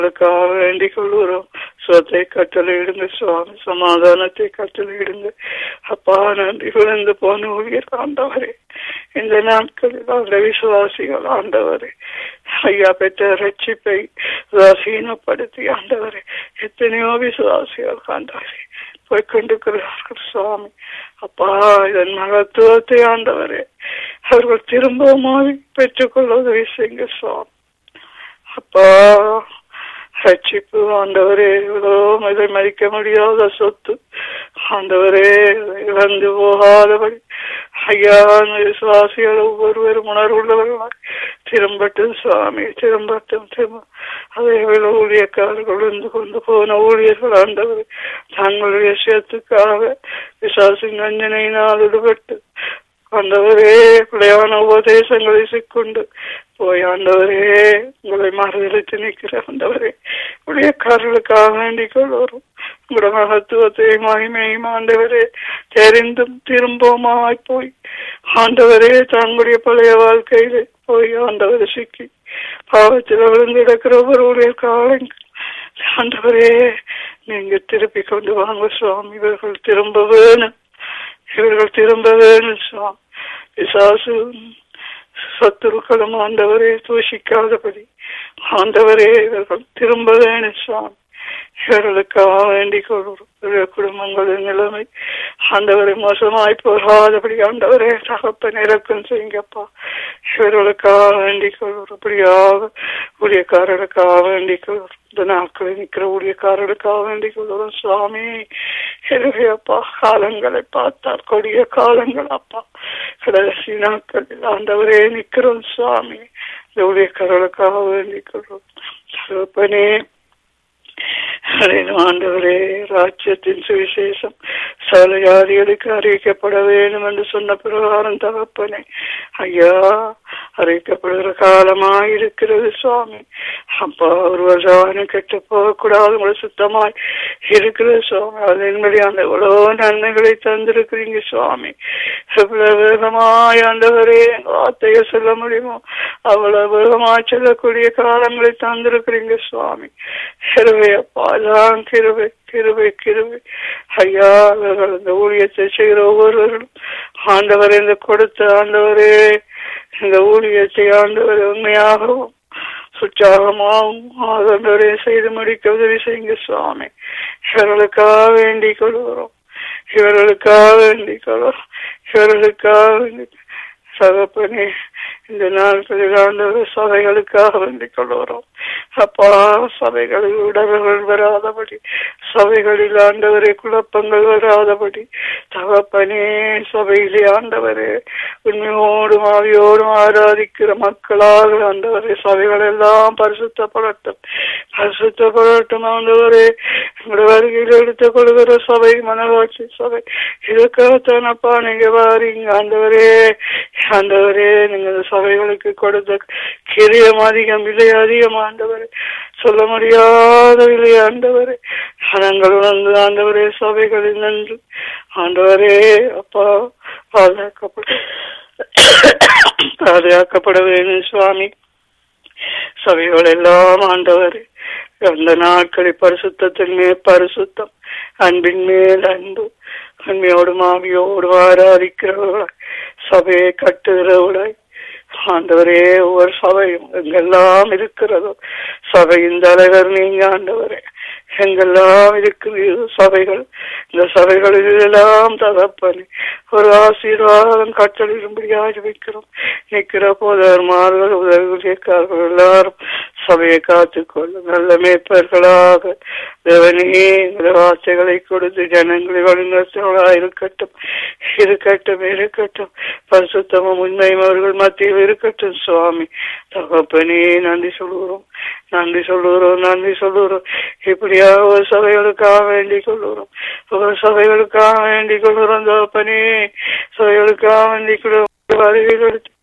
உங்களுக்காக வேண்டிக் கொள்கிறோம் சுகத்தை கட்டளையிடுங்க சுவாமி சமாதானத்தை கட்டளையிடுங்க அப்பா நன்றி விழுந்து போன ஊழியர் ஆண்டவரே இந்த நாட்களில் அந்த விசுவாசிகள் ஆண்டவரே ஐயா பெற்ற ரட்சிப்பை உதாசீனப்படுத்தி ஆண்டவரே எத்தனையோ விசுவாசிகள் ஆண்டவரே போய் கொண்டிருக்கிறார்கள் சுவாமி அப்பா இதன் மகத்துவத்தை ஆண்டவரே அவர்கள் திரும்பவும் பெற்றுக்கொள்ள உதவி செய்யுங்க சுவாமி அப்பா ரட்சிப்பு ஆண்டவரே இவ்வளோ இதை மதிக்க முடியாத சொத்து ஆண்டவரே இழந்து போகாதபடி ஐயா விசுவாசிகள் ஒவ்வொருவரும் உணர்வுள்ளவர்களாய் திரும்பட்டும் சுவாமி திரும்பட்டும் திரும்ப அதே வேலை ஊழியக்காரர்கள் விழுந்து கொண்டு போன ஊழியர்கள் ஆண்டவர் தங்களுடைய விஷயத்துக்காக விசுவாசின் வஞ்சனையினால் விடுபட்டு ஆண்டவரே பிள்ளையான உபதேசங்களை சிக்கொண்டு போய் ஆண்டவரே உங்களை மறுதளித்து நிற்கிற ஆண்டவரே ஊழியக்காரர்களுக்காக வேண்டிக் கொள்வோரும் உங்களோட மகத்துவத்தையும் மகிமையும் ஆண்டவரே தெரிந்தும் திரும்பவுமாய் போய் ஆண்டவரே தங்களுடைய பழைய வாழ்க்கையில போய் ஆண்டவரை சிக்கி பாவத்தில் விழுந்து கிடக்கிற ஒவ்வொரு ஊழியக்காரங்க ஆண்டவரே நீங்க திருப்பி கொண்டு வாங்க சுவாமி இவர்கள் திரும்ப வேணும் இவர்கள் திரும்ப வேணும் சுவாமி பிசாசு சத்துருக்களும் ஆண்டவரே தூஷிக்காதபடி ஆண்டவரே இவர்கள் திரும்ப வேணும் சுவாமி இவர்களுக்காக வேண்டிக் கொள்வோம் குடும்பங்களின் நிலைமை ஆண்டவரை மோசமாய் போகாதபடி ஆண்டவரே தகப்பன் இறக்கம் செய்யுங்கப்பா இவர்களுக்காக வேண்டிக் கொள்வோம் அப்படியாக ஊழியக்காரர்களுக்காக வேண்டிக் கொள்வோம் இந்த நாட்களில் நிற்கிற ஊழியக்காரர்களுக்காக வேண்டிக் கொள்வோம் சுவாமி எனவே அப்பா காலங்களை பார்த்தால் கொடிய காலங்கள் அப்பா கடைசி நாட்களில் ஆண்டவரே நிற்கிறோம் சுவாமி இந்த ஊழியக்காரர்களுக்காக வேண்டிக் கொள்வோம் தகப்பனே ஆண்டவரே ராஜ்யத்தின் சுவிசேஷம் சகல ஜாதிகளுக்கு அறிவிக்கப்பட வேண்டும் என்று சொன்ன பிரகாரம் தகப்பனே ஐயா அறிவிக்கப்படுகிற காலமாய் இருக்கிறது சுவாமி அப்பா ஒருவர் ஜானும் கெட்டு போகக்கூடாது உங்களை சுத்தமாய் இருக்கிறது சுவாமி அதன்படி அந்த எவ்வளவு நன்மைகளை தந்திருக்கிறீங்க சுவாமி எவ்வளவு வேகமாய் ஆண்டவரே வார்த்தையை சொல்ல முடியுமோ அவ்வளவு வேகமாய் சொல்லக்கூடிய காலங்களை தந்திருக்கிறீங்க சுவாமி கிருவை அப்பா எல்லாம் கிருவை கிருவை கிருவை ஐயா அவர்கள் இந்த ஊழியத்தை செய்கிற ஒவ்வொருவரும் ஆண்டவர் இந்த கொடுத்த ஆண்டவரே இந்த ஊழியத்தை ஆண்டவர் உண்மையாகவும் சுற்றாகமாகவும் ஆதரவரை செய்து முடிக்க உதவி செய்யுங்க சுவாமி இவர்களுக்காக வேண்டிக் கொள்கிறோம் இவர்களுக்காக வேண்டிக் கொள்வோம் இவர்களுக்காக வேண்டி சகப்பனே இந்த நாட்களில் ஆண்டவர் சபைகளுக்காக வேண்டிக் கொள்கிறோம் அப்பா சபைகளில் உடல்கள் வராதபடி சபைகளில் ஆண்டவரே குழப்பங்கள் வராதபடி தகப்பனே சபையிலே ஆண்டவரே உண்மையோடும் ஆவியோடும் ஆராதிக்கிற மக்களாக ஆண்டவரே சபைகள் எல்லாம் பரிசுத்தப்படட்டும் பரிசுத்தப்படட்டும் ஆண்டவரே உங்களுடைய வருகையில் எடுத்துக் கொள்கிற சபை மனவாட்சி சபை இதுக்காகத்தானப்பா நீங்க வாரீங்க ஆண்டவரே ஆண்டவரே நீங்க சபைகளுக்கு கொடுத்த கிரியம் அதிகம் விலை அதிகம் ஆண்டவரே சொல்ல முடியாத விலை ஆண்டவரே நாங்கள் உணர்ந்து ஆண்டவரே சபைகளில் நின்று ஆண்டவரே அப்பா பாதுகாக்கப்பட பாதுகாக்கப்பட வேணும் சுவாமி சபைகள் எல்லாம் ஆண்டவரே அந்த நாட்களில் பரிசுத்தத்தின் மேல் பரிசுத்தம் அன்பின் மேல் அன்பு அன்மையோடும் ஆவியோடும் ஆராதிக்கிறவர்களாய் சபையை கட்டுகிறவர்களாய் ஆண்டவரே ஒவ்வொரு சபையும் எங்கெல்லாம் இருக்கிறதோ சபையின் தலைவர் நீங்க ஆண்டவரே எங்கெல்லாம் இருக்குது சபைகள் இந்த சபைகளில் எல்லாம் தகப்பனே ஒரு ஆசீர்வாதம் கட்டளிடும்படியாக வைக்கிறோம் நிற்கிற போதர்மார்கள் உதவிக்காரர்கள் எல்லாரும் சபையை காத்துக்கொள்ளும் நல்ல மேய்ப்பர்களாக தேவனே இந்த வார்த்தைகளை கொடுத்து ஜனங்களை வழிநடத்தவர்களாக இருக்கட்டும் இருக்கட்டும் இருக்கட்டும் பரிசுத்தமும் உண்மையும் அவர்கள் மத்தியில் இருக்கட்டும் சுவாமி தகப்பனே நன்றி சொல்லுகிறோம் நன்றி சொல்லுகிறோம் நன்றி சொல்லுகிறோம் இப்படியா ஒரு சபைகளுக்காக வேண்டிக் கொள்ளுகிறோம் ஒரு சபைகளுக்காக வேண்டிக் கொள்ளுகிறோம் தகப்பனே சபைகளுக்காக வேண்டிக் கொள்ளுகிறோம் வருகையில் எடுத்து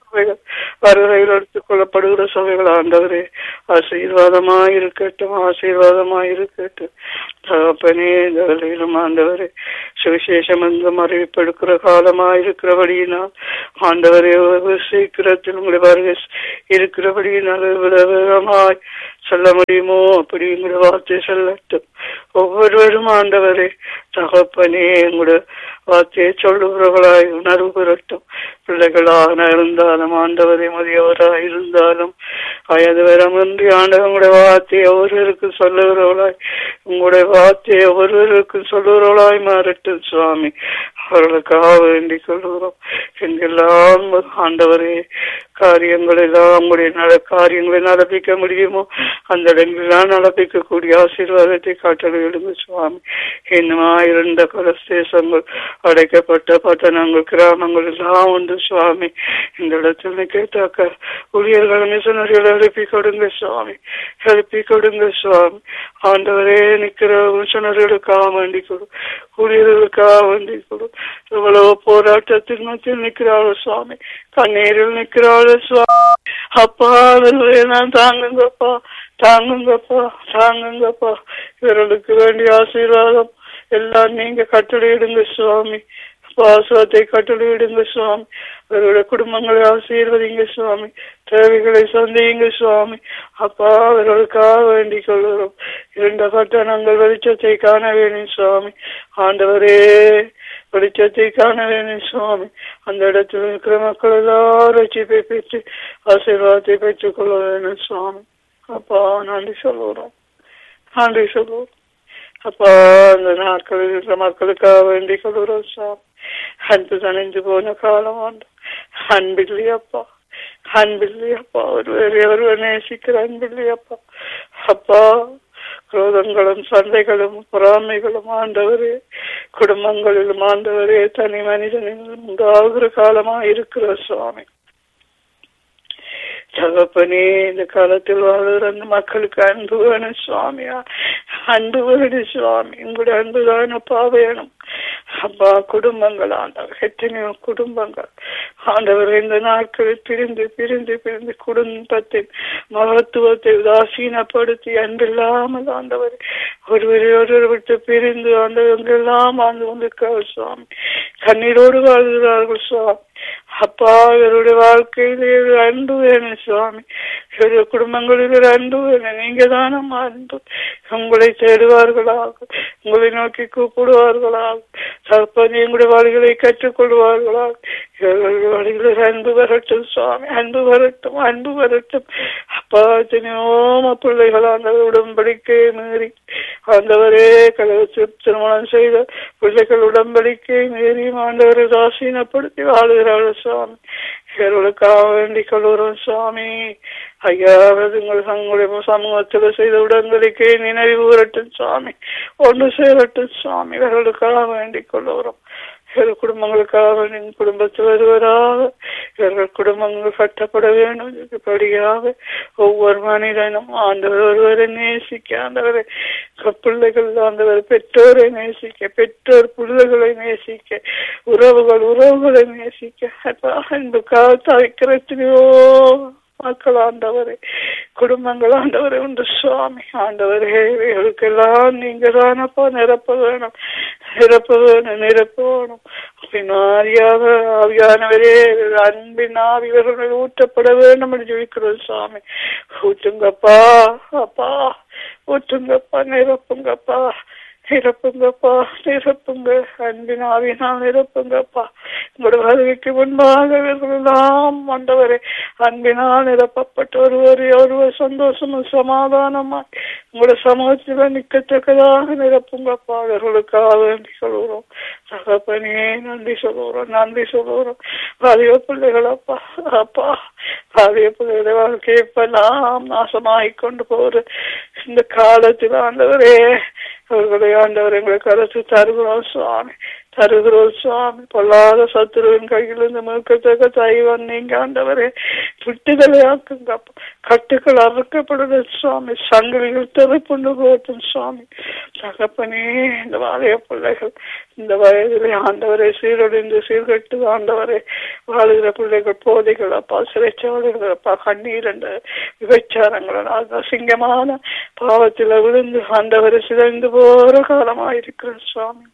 சபைகள் வருகையில் எடுத்துக் கொள்ளப்படுகிற சபைகள் ஆண்டவரே ஆசீர்வாதமாய் இருக்கட்டும் ஆசீர்வாதமாய் இருக்கட்டும் தகப்பனே இந்த வேளையிலும் ஆண்டவரே சுவிசேஷம் எங்கும் அறிவிப்பெடுக்கிற காலமாய் இருக்கிறபடியினால் ஆண்டவரே வெகு சீக்கிரத்தில் உங்களுடைய வருகை இருக்கிறபடியினால் இவ்வளவு வேகமாய் சொல்ல முடியுமோ அப்படிங்கிற வார்த்தை சொல்லட்டும் ஒவ்வொருவரும் ஆண்டவரே தகப்பனே எங்களுடைய வார்த்தையை சொல்லுகிறவர்களாய் உணர்வு பெறட்டும் பிள்ளைகளாக இருந்தாலும் ஆண்டவரை முதியவராய் இருந்தாலும் வயது வரமின்றி ஆண்டவர் உங்களுடைய வார்த்தையை ஒருவருக்கும் சொல்லுகிறவர்களாய் உங்களுடைய வார்த்தையை ஒருவருக்கும் சொல்லுகிறவர்களாய் மாறட்டும் சுவாமி அவர்களுக்காக வேண்டிக் கொள்கிறோம் எங்கெல்லாம் ஆண்டவரே காரியங்கள் எல்லாம் உங்களுடைய நட காரியங்களை நடப்பிக்க முடியுமோ அந்த இடங்களெல்லாம் நடப்பிக்கக்கூடிய ஆசீர்வாதத்தை காட்டலுங்க சுவாமி இன்னுமா இருந்த கலசேசங்கள் அடைக்கப்பட்ட பட்டணங்கள் கிராமங்கள் எல்லாம் உண்டு சுவாமி இந்த இடத்துல கேட்டாக்க ஊழியர்கள் மிஷனரிகள் எழுப்பி கொடுங்க சுவாமி எழுப்பி கொடுங்க சுவாமி ஆண்டவரே நிக்கிற மிஷனர்களுக்காக வேண்டி கொடு ஊழியர்களுக்காக வேண்டி கொடு இவ்வளவு போராட்டத்தின் மத்தியில் நிற்கிறாள் சுவாமி கண்ணீரில் நிற்கிறாள் சுவாமி அப்பா நான் தாங்குங்கப்பா தாங்குங்கப்பா தாங்குங்கப்பா இவர்களுக்கு வேண்டிய ஆசீர்வாதம் எல்லாம் நீங்க கட்டளையிடுங்க சுவாமி பாசுவத்தை கட்டளையிடுங்க சுவாமி அவருடைய குடும்பங்களை ஆசீர்வதிங்க சுவாமி தேவைகளை சந்தியுங்க சுவாமி அப்பா அவர்களுக்காக வேண்டிக் கொள்கிறோம் இரண்ட பட்டணங்கள் வெளிச்சத்தை காண வேணும் சுவாமி ஆண்டவரே வெளிச்சத்தை காண வேணும் சுவாமி அந்த இடத்தில் இருக்கிற மக்கள் எல்லாரும் ரட்சிப்பை பெற்று ஆசீர்வாதத்தை பெற்றுக் கொள்ள வேணும் சுவாமி அப்பா நன்றி சொல்லுறோம் நன்றி சொல்லுவோம் அப்பா அந்த நாட்களில் இருக்கிற மக்களுக்காக வேண்டிக் கொள்கிறோம் சுவாமி அன்பு தணிந்து போன காலம் ஆண்டு அன்பில்லையப்பா அன்பில்லையப்பா ஒருவர் ஒருவர் நேசிக்கிற அன்பில்லையப்பா அப்பா குரோதங்களும் சண்டைகளும் பொறாமைகளும் ஆண்டவரே குடும்பங்களிலும் ஆண்டவரே தனி மனிதனிலும் உண்டாகிற காலமா இருக்கிற சுவாமி தகப்பனே இந்த காலத்தில் வாழ்கிற அந்த மக்களுக்கு அன்பு வேணும் சுவாமியா அன்பு வேணும் சுவாமி உங்களுடைய அன்பு தானப்பா வேணும் அப்பா குடும்பங்கள் ஆண்டவர் எத்தனையோ குடும்பங்கள் ஆண்டவர் இந்த நாட்களில் பிரிந்து பிரிந்து பிரிந்து குடும்பத்தின் மகத்துவத்தை உதாசீனப்படுத்தி அன்பில்லாமல் ஆண்டவர் ஒருவரை ஒருவர் விட்டு பிரிந்து ஆண்டவர் எல்லாம் வாழ்ந்து கொண்டிருக்கிறார் சுவாமி கண்ணீரோடு வாழ்கிறார்கள் சுவாமி அப்பா இவருடைய வாழ்க்கையிலே ஒரு அன்பு வேணும் சுவாமி இவருடைய குடும்பங்களில் ஒரு அன்பு வேணும் நீங்க தானம் அன்பு உங்களை தேடுவார்களாக உங்களை நோக்கி கூப்பிடுவார்களாக தற்போது எங்களுடைய வழிகளை கற்றுக்கொள்வார்களாக இவர்களுடைய வழிகளில் அன்பு வரட்டும் சுவாமி அன்பு வரட்டும் அன்பு வரட்டும் அப்பா எத்தனையோ பிள்ளைகள் அந்த உடன்படிக்கை மீறி ஆண்டவரே கலவச்சு திருமணம் செய்த பிள்ளைகள் உடன்படிக்கை மீறி ஆண்டவரை தாசீனப்படுத்தி வாழுகிறார்கள் சுவாமி இவர்களுக்காக வேண்டிக் கொள்கிறோம் சுவாமி ஐயாவது உங்கள் தங்களுடைய சமூகத்தில் செய்த உடன்படிக்கை நினைவு கூறட்டும் சுவாமி ஒன்று சேரட்டும் சுவாமி இவர்களுக்காக வேண்டிக் கொள்கிறோம் இவர்கள் குடும்பங்களுக்காக வேண்டி குடும்பத்தில் வருவராக இவர்கள் குடும்பங்கள் கட்டப்பட வேண்டும் இப்படியாக ஒவ்வொரு மனிதனும் ஆண்டவர் ஒருவரை நேசிக்க ஆண்டவரை பிள்ளைகள் ஆண்டவர் பெற்றோரை நேசிக்க பெற்றோர் பிள்ளைகளை நேசிக்க உறவுகள் உறவுகளை நேசிக்க அன்புக்காக தவிக்கிறத்திலையோ மக்கள் ஆண்டவரே குடும்பங்கள் ஆண்டவரே உண்டு சுவாமி ஆண்டவரே இவைகளுக்கெல்லாம் நீங்க தானப்பா நிரப்ப வேணும் நிரப்ப வேணும் நிரப்ப வேணும் பின்னாரியாக ஆவியானவரே அன்பின் ஆவி இவர்கள் ஊற்றப்பட வேண்டும் என்று ஜெயிக்கிறோம் சுவாமி ஊற்றுங்கப்பா அப்பா ஊற்றுங்கப்பா நிரப்புங்கப்பா நிரப்புங்கப்பா நிரப்புங்க அன்பின் ஆவியினால் நிரப்புங்கப்பா உங்களோட வருகைக்கு முன்பாக இவர்களெல்லாம் ஆண்டவரே அன்பினால் நிரப்பப்பட்ட ஒருவர் ஒருவர் சந்தோஷமும் சமாதானமா உங்களோட சமூகத்தில் நிற்கத்தக்கதாக நிரப்புங்கப்பா அவர்களுக்காக வேண்டி சொல்லுகிறோம் தகப்பனே நன்றி சொல்லுகிறோம் நன்றி சொல்லுகிறோம் பாதிய பிள்ளைகள் அப்பா அப்பா பாதிய பிள்ளைகளை வாழ்க்கை இப்பெல்லாம் நாசமாகிக் கொண்டு போற இந்த காலத்தில் ஆண்டவரே அவர்களை ஆண்டவர் எங்களுக்கு அரசு தருகிறோம் சுவாமி தருகிறோம் சுவாமி பொல்லாத சத்துருவின் கையிலிருந்து மீட்கத்தக்க தெய்வம் நீங்க ஆண்டவரே விட்டுதலை ஆக்குங்க கட்டுக்கள் அறுக்கப்படுது சுவாமி சங்கிலிகள் தெருப்புண்டு போட்டும் சுவாமி தகப்பனே இந்த வாழைய பிள்ளைகள் இந்த வயதிலே ஆண்டவரை சீரழிந்து சீர்கட்டு ஆண்டவரை வாழுகிற பிள்ளைகள் போதைகள் அப்பா சிறைச்சாலைகள் அப்பா கண்ணீர் என்ற விபச்சாரங்கள் அசிங்கமான பாவத்தில் விழுந்து ஆண்டவரை சிதைந்து போற காலமாயிருக்கிற சுவாமி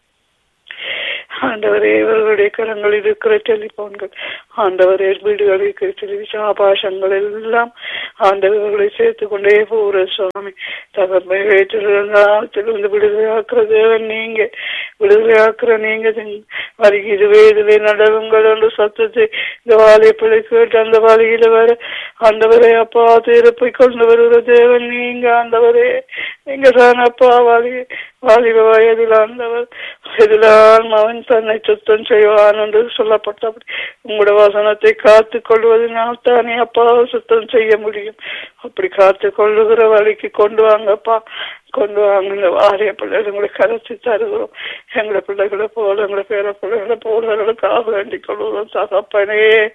ஆண்டவரே இவர்களுடைய கரங்களில் இருக்கிற டெலிபோன்கள் ஆண்டவரே வீடுகளில் இருக்கிற டெலிவிஷன் ஆபாசங்கள் எல்லாம் ஆண்டவர்களை சேர்த்து கொண்டே போகிற சுவாமி தகப்பத்திலிருந்து விடுதலையாக்குற தேவன் நீங்க விடுதலையாக்குற நீங்க வருகிற வேதிலே நடவுங்கள் என்று சத்தத்தை இந்த வாழை பிள்ளை கேட்டு அந்த வழியில வர ஆண்டவரே அப்பா திருப்பை கொண்டு வருகிற தேவன் நீங்க ஆண்டவரே நீங்க தான் அப்பா வாலி வாலிப வயதில் ஆண்டவர் எதிலால் அவன் தன்னை சுத்தம் செய்வான் என்று சொல்லப்பட்டபடி உங்களோட வசனத்தை காத்து கொள்வதனால் தானே அப்பாவை சுத்தம் செய்ய முடியும் அப்படி காத்து கொள்ளுகிற வழிக்கு கொண்டு வாங்கப்பா கொண்டு வாங்க இந்த வாரிய பிள்ளைகள் உங்களை கரைச்சி தருகிறோம் எங்களை பிள்ளைகளை போல எங்களை பேர பிள்ளைகளை போலர்களுக்காக வேண்டிக் கொள்வோம் தகப்பனே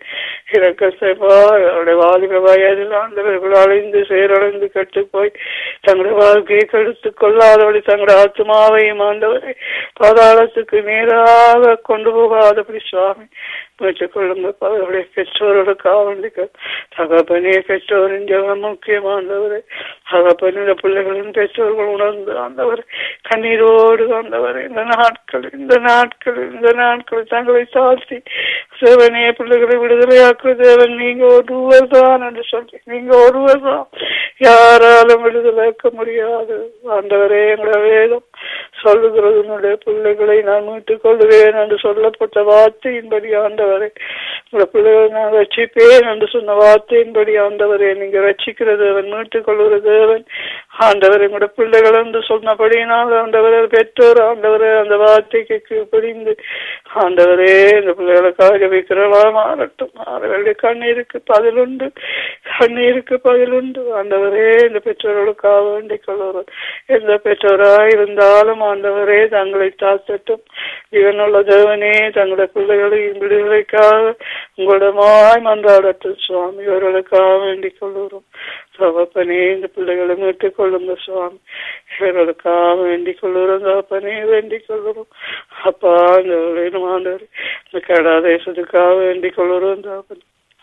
இறக்க செய்வா அவருடைய வாலிப வயதில் ஆண்டவர்கள் அழிந்து செயலடைந்து கெட்டு போய் தங்களுடைய வாழ்க்கையை கெடுத்து கொள்ளாதபடி தங்களுடைய ஆத்மாவையும் ஆண்டவரை பாதாளத்துக்கு நேராக கொண்டு போகாதபடி சுவாமி மீட்டுக் கொள்ளுங்க அவருடைய பெற்றோர்களுக்காக வேண்டிக்க தகப்பனே பெற்றோரின் ஜெபம் முக்கியமானவரை தகப்பனிட பிள்ளைகளின் பெற்றோர்கள் உணர்ந்து ஆண்டவர் கண்ணீரோடு ஆண்டவர் இந்த நாட்கள் இந்த நாட்கள் இந்த நாட்கள் தங்களை தாழ்த்தி சிவனே பிள்ளைகளை விடுதலையாக்குற தேவன் நீங்க ஒருவர் தான் என்று சொல்லி நீங்க ஒருவர் தான் யாராலும் விடுதலையாக்க முடியாது ஆண்டவரே எங்களை வேதம் சொல்லுகிறது உன்னுடைய பிள்ளைகளை நான் மீட்டுக் கொள்வேன் என்று சொல்லப்பட்ட வார்த்தையின்படி ஆண்டவரே உங்களை பிள்ளைகளை நான் ரட்சிப்பேன் என்று சொன்ன வார்த்தையின்படி ஆண்டவரே நீங்க ரட்சிக்கிற தேவன் மீட்டுக் கொள்கிற தேவன் ஆண்டவர் எங்களோட பிள்ளைகள் என்று சொன்னபடியினால் ஆண்டவரே பெற்றோர் ஆண்டவரே அந்த வார்த்தைக்கு கீழ்ப்படிந்து ஆண்டவரே இந்த பிள்ளைகளுக்காக வைக்கிறவா மாறட்டும் அவர்களுடைய கண்ணீருக்கு பதிலுண்டு கண்ணீருக்கு பதிலுண்டு ஆண்டவரே இந்த பெற்றோர்களுக்காக வேண்டிக் கொள்கிறோம் எந்த பெற்றோராய் இருந்தாலும் ஆண்டவரே தங்களை தாத்தட்டும் இவனுள்ள தேவனே தங்களுடைய பிள்ளைகளின் விடுதலைக்காக உங்களிடமாய் மன்றாடட்டும் சுவாமி இவர்களுக்காக வேண்டிக் கொள்கிறோம் தகப்பனே இந்த பிள்ளைகளை மீட்டுக் கொள்ளுங்க சுவாமி இவர்களுக்காக வேண்டிக் கொள்ளுறோம் தகப்பனே வேண்டிக் கொள்ளுறோம் அப்பா இந்த ஆண்டவர் இந்த கடா தேசத்துக்காக வேண்டிக் கொள்ளுறோம் தகப்பனே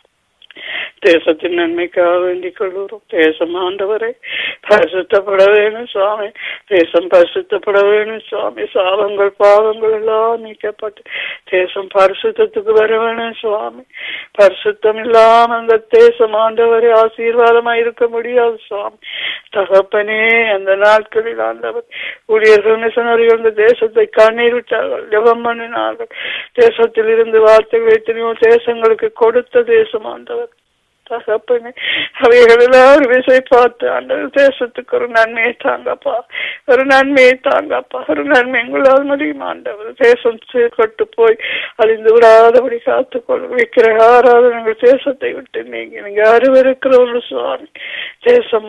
தேசத்தின் நன்மைக்காக வேண்டிக் கொள்கிறோம் தேசம் ஆண்டவரை பரிசுத்தப்பட வேணும் சுவாமி தேசம் பரிசுத்தப்பட வேணும் சுவாமி சாபங்கள் பாவங்கள் எல்லாம் நீக்கப்பட்டு தேசம் பரிசுத்தத்துக்கு வர வேணும் சுவாமி பரிசுத்தம் இல்லாம அந்த தேசம் ஆண்டவரை ஆசீர்வாதமா இருக்க முடியாது சுவாமி தகப்பனே அந்த நாட்களில் ஆண்டவர் ஊழியர்கள் மிஷனரிகள் இந்த தேசத்தை கண்ணீர் விட்டார்கள் ஜெபம் பண்ணினார்கள் தேசத்தில் இருந்து வார்த்தைகள் எத்தனையோ தேசங்களுக்கு கொடுத்த தேசம் ஆண்டவர் தகப்பனே அவைகள் எல்லாரும் விசை பார்த்து அந்த தேசத்துக்கு ஒரு நன்மையை தாங்கப்பா ஒரு நன்மையை தாங்கப்பா ஒரு நன்மை எங்களால் முடியும் ஆண்டவர் தேசம் சீர்கட்டு போய் அழிந்து விடாதபடி காத்துக்கொள்ள வைக்கிற ஆராதனைகள் தேசத்தை விட்டு நீங்க நீங்க அறிவிருக்கிற ஒரு சுவாமி தேசம்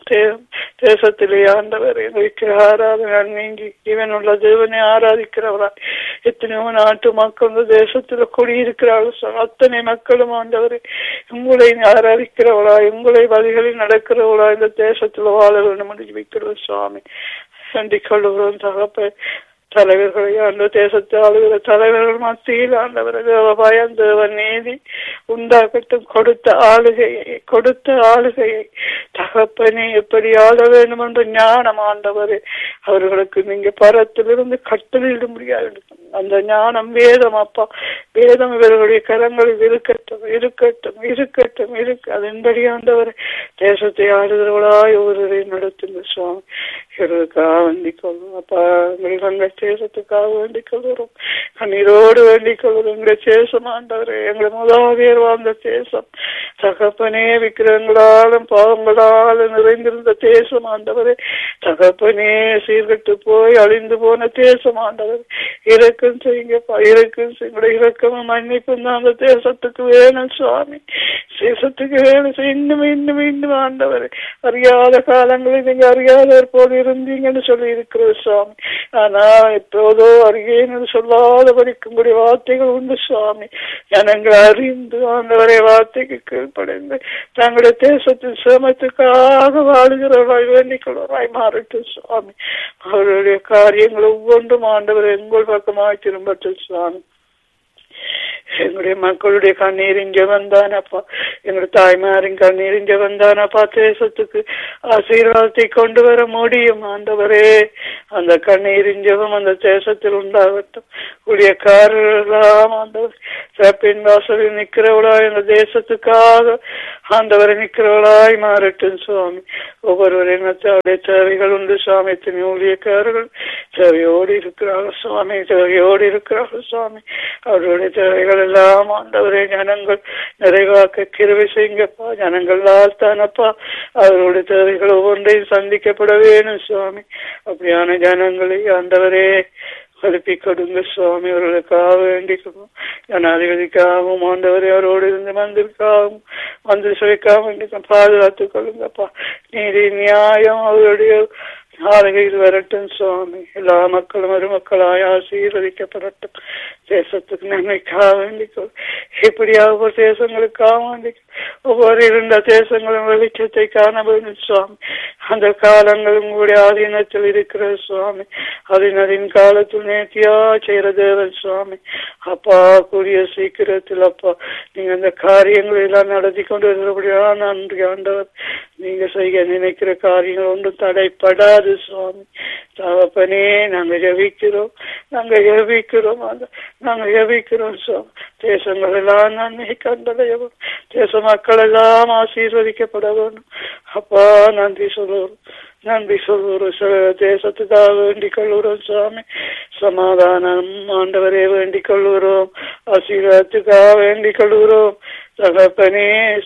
தேசத்திலே ஆண்டவர் வைக்கிற ஆராதனை நீங்கி இவனுள்ள தேவனை ஆராதிக்கிறவரா எத்தனையோ நாட்டு மக்கள் இந்த தேசத்துல குடியிருக்கிறார்கள் அத்தனை மக்களும் ஆண்டவரை உங்களை ஆராதிக்கிறவளா உங்களை வழிகளில் நடக்கிறவளா இந்த தேசத்துல வாழ வேண்டும் என்று வைக்கிறது சுவாமி சண்டிக் கொள்ளுகிறோம் தகப்ப தலைவர்களை அந்த தேசத்தை ஆளுகிற தலைவர்கள் மத்தியில் ஆண்டவர் பயம் தேவன் நீதி உண்டாக்கட்டும் கொடுத்த ஆளுகையை கொடுத்த ஆளுகையை தகப்பனே எப்படி ஆள வேண்டும் என்ற ஞானம் ஆண்டவரே அவர்களுக்கு நீங்க பரத்திலிருந்து கட்டளையிட முடியாது அந்த ஞானம் வேதம் அப்பா வேதம் இவர்களுடைய கரங்களில் இருக்கட்டும் இருக்கட்டும் இருக்கட்டும் இருக்கு அதன்படி ஆண்டவர் தேசத்தை ஆளுகிறவளாய் ஒருவரையும் நடத்துங்க சுவாமி இவர்களுக்காக வேண்டிக் கொள்ளும் அப்பா எங்கள் தேசத்துக்காக வேண்டிக் கொள்கிறோம் கண்ணீரோடு வேண்டிக் கொள்கிறோம் எங்களுடைய தேசம் ஆண்டவரே எங்களை முதலாவியர் வாழ்ந்த தேசம் தகப்பனே விக்கிரங்களாலும் பாவங்களாலும் நிறைந்திருந்த தேசம் ஆண்டவரே தகப்பனே சீர்கட்டு போய் அழிந்து போன தேசம் ஆண்டவர் இறக்கம் செய்யுங்கப்பா இறக்கம் செய்யுங்க இறக்கமும் மன்னிப்பும் தான் அந்த தேசத்துக்கு வேணும் சுவாமி தேசத்துக்கு வேணும் இன்னும் இன்னும் இன்னும் ஆண்டவர் அறியாத காலங்களில் நீங்க அறியாதவர் போல இருந்தீங்கன்னு சொல்லி இருக்கிறது சுவாமி ஆனா எப்போதோ அறியேன்னு சொல்லாதபடிக்கு உங்களுடைய வார்த்தைகள் உண்டு சுவாமி ஜனங்கள் அறிந்து ஆண்டவரை வார்த்தைக்கு கீழ்ப்படைந்து தங்களுடைய தேசத்தின் சிரமத்துக்காக வாழுகிறவராய் வேண்டிக் கொள்வராய் மாறட்டும் சுவாமி அவருடைய காரியங்கள் ஒவ்வொன்றும் ஆண்டவர் எங்கள் பக்கமாய் திரும்பட்டும் சுவாமி எங்களுடைய மக்களுடைய கண்ணீரின் ஜெபந்தானப்பா எங்களுடைய தாய்மாரின் கண்ணீரின் ஜெபந்தானப்பா தேசத்துக்கு ஆசீர்வாதத்தை கொண்டு வர முடியும் ஆண்டவரே அந்த கண்ணீரின் ஜெபம் அந்த தேசத்தில் உண்டாகட்டும் ஊழியக்காரர்களாம் ஆண்டவர் சிறப்பின் வாசலில் நிற்கிறவளாய் அந்த தேசத்துக்காக ஆண்டவரை நிற்கிறவளாய் மாறட்டும் சுவாமி ஒவ்வொருவரின் அவருடைய தேவைகள் உண்டு சுவாமி எத்தனை ஊழியக்காரர்கள் தேவையோடு இருக்கிறார்கள் சுவாமி தேவையோடு இருக்கிறார்கள் சுவாமி அவருடைய தேவைகள் எல்லாம் ஆண்டவரே ஜனங்கள் நிறைவாக்க கிருவை செய்யுங்கப்பா ஜனங்களால் தானப்பா அவருடைய தேவைகள் ஒவ்வொன்றையும் சந்திக்கப்பட வேணும் சுவாமி அப்படியான ஜனங்களை ஆண்டவரே எழுப்பி கொடுங்க சுவாமி அவர்களுக்காக வேண்டிக்கணும் ஜனாதிபதிக்காகவும் ஆண்டவரே அவரோடு இருந்து மந்திரிக்காகவும் மந்திரி சபைக்காக வேண்டிக்க பாதுகாத்துக் கொள்ளுங்கப்பா நீதி நியாயம் அவருடைய ஆளுகையில் வரட்டும் சுவாமி எல்லா மக்களும் மருமக்களாய் ஆசீர்வதிக்கப்படட்டும் தேசத்துக்கு நன்மைக்காக வேண்டிக்கொள் இப்படியாக ஒவ்வொரு தேசங்களுக்காக வேண்டிக்கொள் ஒவ்வொரு இருந்த தேசங்களும் வெளிச்சத்தை காண வேண்டும் சுவாமி அந்த காலங்கள் உங்களுடைய ஆதீனத்தில் இருக்கிற சுவாமி அதன் காலத்தில் நேர்த்தியா செய்கிற தேவன் சுவாமி அப்பா கூடிய சீக்கிரத்தில் அப்பா நீங்க அந்த காரியங்களை எல்லாம் நடத்தி கொண்டு வருகிறபடியா நன்றி ஆண்டவர் நீங்க செய்ய நினைக்கிற காரியங்கள் ஒன்றும் தடைப்படாது சுவாமி தகப்பனே நாங்க ஜெபிக்கிறோம் நாங்க ஜெபிக்கிறோம் அந்த நாங்க ஜெபிக்கிறோம் சுவாமி தேசங்கள் எல்லாம் நன்மை கண்டடையவும் தேச மக்கள் எல்லாம் ஆசீர்வதிக்கப்பட வேண்டும் அப்பா நன்றி சொல்லுவோம் நன்றி சொல்லுவோம் சில தேசத்துக்காக வேண்டிக் கொள்ளுறோம் சுவாமி சமாதானம் ஆண்டவரே வேண்டிக் கொள்ளுகிறோம் ஆசீர்வாதத்துக்காக வேண்டிக் கொள்ளுகிறோம் தகப்பனே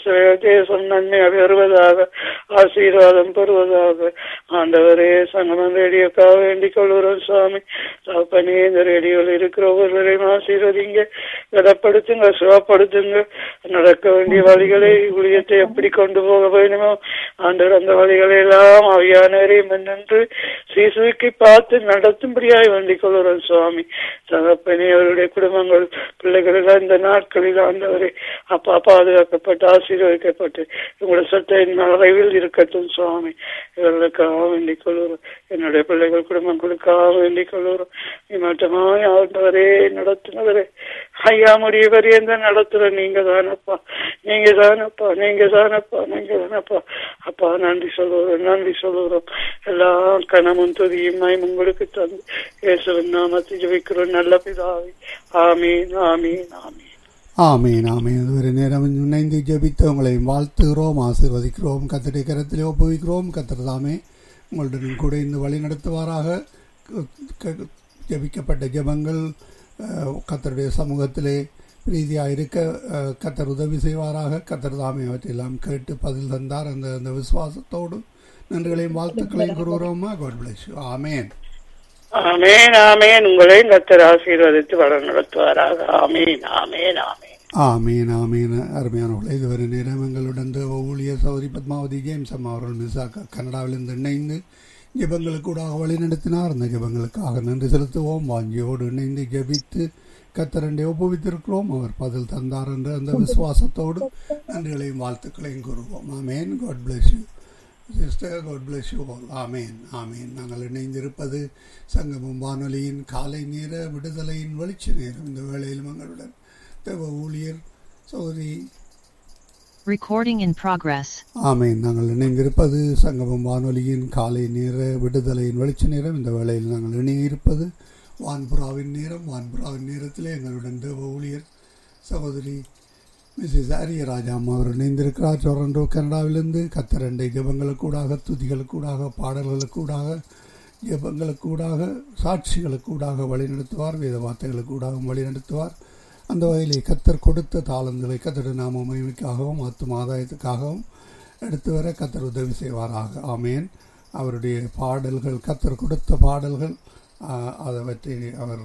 தேசம் நன்மை பெறுவதாக ஆசீர்வாதம் பெறுவதாக ஆண்டவரே சங்கமம் ரேடியோக்காக வேண்டிக் கொள்கிறோம் சுவாமி தகப்பனே இந்த ரேடியோவில் இருக்கிற ஒவ்வொருவரையும் ஆசீர்வதிங்க திடப்படுத்துங்க சுகப்படுத்துங்க நடக்க வேண்டிய வழிகளை ஊழியத்தை எப்படி கொண்டு போக வேணுமோ ஆண்டவர் அந்த வழிகளை எல்லாம் அவையானவரையும் நின்று சீசுக்கு பார்த்து நடத்தும்படியாய் வேண்டிக் கொள்கிறோம் சுவாமி தகப்பனே அவருடைய குடும்பங்கள் பிள்ளைகள் எல்லாம் இந்த நாட்களில் ஆண்டவரை அப்பா பாதுகாக்கப்பட்டு ஆசீர்வதிக்கப்பட்டு உங்களோட சட்டையின் நிறைவில் இருக்கட்டும் சுவாமி இவர்களுக்காக வேண்டிக் கொள்கிறோம் என்னுடைய பிள்ளைகள் குடும்பங்களுக்காக வேண்டிக் கொள்கிறோம் நீ மட்டுமாய் ஆண்டவரே நடத்துனவரே ஐயா முடிய வரையும் நடத்துற நீங்க தானப்பா நீங்க தானப்பா நீங்க தானப்பா நீங்க தானப்பா அப்பா நன்றி சொல்லுறோம் நன்றி சொல்லுறோம் எல்லா கணமும் துதியுமாய் உங்களுக்கு தந்து இயேசுவின் நாமத்தை ஜெபிக்கிறோம் நல்ல பிதாவே ஆமீன் ஆமீன் ஆமீன் ஆமீன் ஆமீன் இதுவரை நேரம் இணைந்து ஜெபித்து உங்களை வாழ்த்துகிறோம் ஆசீர்வதிக்கிறோம் கத்தடை கரத்திலே ஒப்புவிக்கிறோம் கத்தர் தாமே உங்களுடன் கூட இந்த வழி நடத்துவாராக ஜபிக்கப்பட்ட ஜபங்கள் கத்தருடைய சமூகத்திலே ரீதியாக இருக்க கத்தர் உதவி செய்வாராக கத்தர் தாமே அவற்றையெல்லாம் கேட்டு பதில் தந்தார் அந்த அந்த விசுவாசத்தோடு நன்றிகளையும் வாழ்த்துக்களையும் கூறுகிறோமா காட் பிளஸ் ஆமேன் ஆமேன் ஆமேன் உங்களை கத்தர் ஆசீர்வதித்து வள நடத்துவாராக ஆமேன் ஆமேன் ஆமேன் ஆமீன் ஆமீன் அருமையானவர்களே இதுவரை நேரம் எங்களுடன் ஊழிய சௌரி பத்மாவதி ஜேம்ஸ் அம்மா அவர்கள் மிஸ்ஸாக கனடாவிலிருந்து இணைந்து ஜெபங்களுக்கூடாக வழி நடத்தினார் அந்த ஜெபங்களுக்காக நன்றி செலுத்துவோம் வாஞ்சியோடு இணைந்து ஜெபித்து கத்தரண்டை ஒப்புவித்திருக்கிறோம் அவர் பதில் தந்தார் என்ற அந்த விசுவாசத்தோடு நன்றிகளையும் வாழ்த்துக்களையும் கூறுவோம் amen God bless you sister God bless you all amen amen நாங்கள் இணைந்திருப்பது சங்கமம் வானொலியின் காலை நேர விடுதலையின் வெளிச்ச நேரம் இந்த வேளையிலும் எங்களுடன் தேவ ஊழியர் சௌரி Recording in progress. ஆமேன் நாங்கள் இணைந்திருப்பது சங்கமம் வானொலியின் காலை நேர விடுதலையின் வெளிச்ச நேரம் இந்த வேளையில் நாங்கள் இணையிருப்பது வான்புறாவின் நேரம் வான்புறாவின் நேரத்திலே எங்களுடன் தேவ ஊழியர் சகோதரி மிஸ்ஸஸ் ஆரியராஜா அம்மா அவர் இணைந்திருக்கிறார் டொரண்டோ கனடாவிலிருந்து கத்தரண்டை ஜபங்களுக்கூடாக துதிகளுக்கூடாக பாடல்களுக்கூடாக ஜபங்களுக்கூடாக சாட்சிகளுக்கூடாக வழிநடத்துவார் வேத வார்த்தைகளுக்கூடாகவும் வழிநடத்துவார் அந்த வகையிலே கத்தர் கொடுத்த தாளங்களை கத்தர் நாம மகிமைக்காகவும் ஆத்தும ஆதாயத்துக்காகவும் எடுத்து வர கத்தர் உதவி செய்வாராக ஆமேன் அவருடைய பாடல்கள் கத்தர் கொடுத்த பாடல்கள் அவற்றை அவர்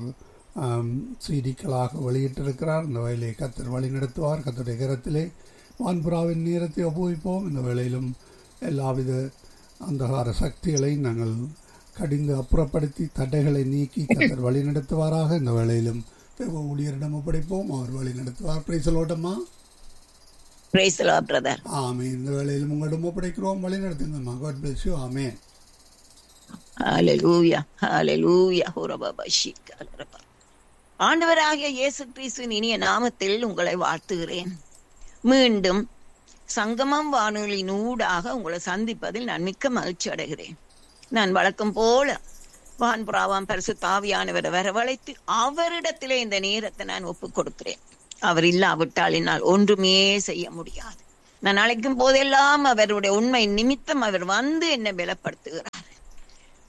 சீடிக்களாக வெளியிட்டிருக்கிறார் இந்த வகையிலே கத்தர் வழி நடத்துவார் கத்தருடைய கரத்திலே வான்புறாவின் நேரத்தை ஒப்புவிப்போம் இந்த வேளையிலும் எல்லாவித அந்தகார சக்திகளை நாங்கள் கடிந்து அப்புறப்படுத்தி தடைகளை நீக்கி கத்தர் வழி நடத்துவாராக இந்த வேளையிலும் தேவ ஊழியரிடம் ஒப்படைப்போம் அவர் வழி நடத்துவார் பிரைசலோட்டம்மா Praise the Lord, brother. ஆமே இந்த வேளையிலும் உங்களிடம் ஒப்படைக்கிறோம் வழி நடத்துங்கம்மா God bless you amen Hallelujah. Hallelujah. ஹோரபாபா ஷீக்காலரபா. ஆண்டவராகிய இயேசு கிறிஸ்துவின் இனிய நாமத்தில் உங்களை வாழ்த்துகிறேன் மீண்டும் சங்கமம் வானொலியின் ஊடாக உங்களை சந்திப்பதில் நான் மிக்க மகிழ்ச்சி அடைகிறேன் நான் வழக்கம் போல வான்புறாவாம் பரிசு தாவியானவரை வரவழைத்து அவரிடத்திலே இந்த நேரத்தை நான் ஒப்புக் கொடுக்கிறேன் அவர் இல்லாவிட்டால் என்னால் ஒன்றுமே செய்ய முடியாது நான் அழைக்கும் போதெல்லாம் அவருடைய உண்மை நிமித்தம் அவர் வந்து என்னை பலப்படுத்துகிறார்